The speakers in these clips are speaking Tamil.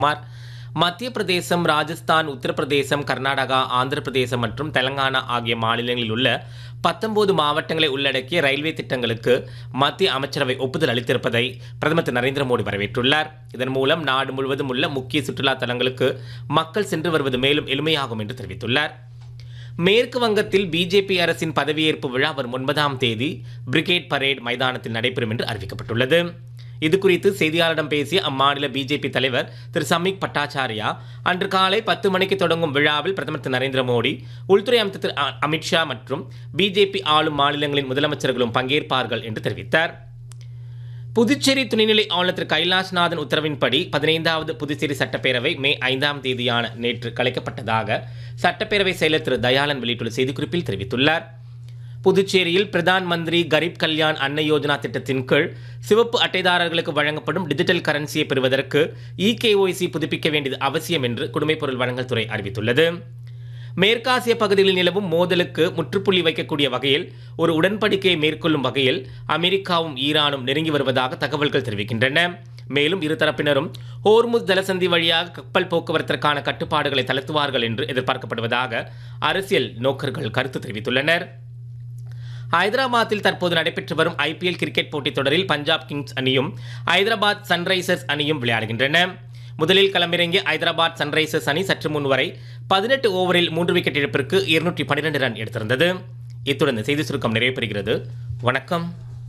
குமார் மத்திய பிரதேசம் ராஜஸ்தான் உத்தரப்பிரதேசம் கர்நாடகா ஆந்திர பிரதேசம் மற்றும் தெலங்கானா ஆகிய மாநிலங்களில் உள்ள பத்தொன்பது மாவட்டங்களை உள்ளடக்கிய ரயில்வே திட்டங்களுக்கு மத்திய அமைச்சரவை ஒப்புதல் அளித்திருப்பதை பிரதமர் திரு நரேந்திர மோடி வரவேற்றுள்ளார் இதன் மூலம் நாடு முழுவதும் உள்ள முக்கிய சுற்றுலா தலங்களுக்கு மக்கள் சென்று வருவது மேலும் எளிமையாகும் என்று தெரிவித்துள்ளார் மேற்கு வங்கத்தில் பிஜேபி அரசின் பதவியேற்பு விழா வரும் ஒன்பதாம் தேதி பிரிகேட் பரேட் மைதானத்தில் நடைபெறும் என்று அறிவிக்கப்பட்டுள்ளது இது குறித்து செய்தியாளரிடம் பேசிய அம்மாநில பிஜேபி தலைவர் திரு சமிக் பட்டாச்சாரியா அன்று காலை பத்து மணிக்கு தொடங்கும் விழாவில் பிரதமர் திரு நரேந்திர மோடி உள்துறை அமைச்சர் திரு அ- அமித்ஷா மற்றும் பிஜேபி ஆளும் மாநிலங்களின் முதலமைச்சர்களும் பங்கேற்பார்கள் என்று தெரிவித்தார் புதுச்சேரி துணைநிலை ஆளுநர் திரு கைலாஷ்நாதன் உத்தரவின்படி பதினைந்தாவது புதுச்சேரி சட்டப்பேரவை மே ஐந்தாம் தேதியான நேற்று கலைக்கப்பட்டதாக சட்டப்பேரவை செயலர் திரு தயாளன் வெளியிட்டுள்ள செய்திக்குறிப்பில் தெரிவித்துள்ளார் புதுச்சேரியில் பிரதான் மந்திரி கரீப் கல்யாண் அன்ன யோஜனா திட்டத்தின் கீழ் சிவப்பு அட்டைதாரர்களுக்கு வழங்கப்படும் டிஜிட்டல் கரன்சியை பெறுவதற்கு இகேஒய்சி புதுப்பிக்க வேண்டியது அவசியம் என்று குடிமைப்பொருள் வழங்கல் துறை அறிவித்துள்ளது மேற்காசிய பகுதிகளில் நிலவும் மோதலுக்கு முற்றுப்புள்ளி வைக்கக்கூடிய வகையில் ஒரு உடன்படிக்கையை மேற்கொள்ளும் வகையில் அமெரிக்காவும் ஈரானும் நெருங்கி வருவதாக தகவல்கள் தெரிவிக்கின்றன மேலும் இரு தரப்பினரும் ஹோர்முஸ் ஜலசந்தி வழியாக கப்பல் போக்குவரத்திற்கான கட்டுப்பாடுகளை தளர்த்துவார்கள் என்று எதிர்பார்க்கப்படுவதாக அரசியல் நோக்கர்கள் கருத்து தெரிவித்துள்ளனர் ஹைதராபாத்தில் தற்போது நடைபெற்று வரும் ஐபிஎல் கிரிக்கெட் போட்டித் தொடரில் பஞ்சாப் கிங்ஸ் அணியும் ஹைதராபாத் சன்ரைசர்ஸ் அணியும் விளையாடுகின்றன முதலில் களமிறங்கிய ஹைதராபாத் சன்ரைசர்ஸ் அணி சற்று முன் வரை பதினெட்டு ஓவரில் மூன்று விக்கெட் இழப்பிற்கு இருநூற்றி பன்னிரண்டு ரன் எடுத்திருந்தது இத்துடன் இந்த செய்தி சுருக்கம் நிறைவு பெறுகிறது வணக்கம்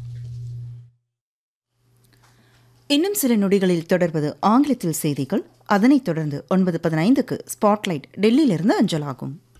இன்னும் சில நொடிகளில் தொடர்வது ஆங்கிலத்தில் செய்திகள் அதனைத் தொடர்ந்து ஒன்பது பதினைந்துக்கு ஸ்பாட்லைட் டெல்லியிலிருந்து அஞ்சலாகும்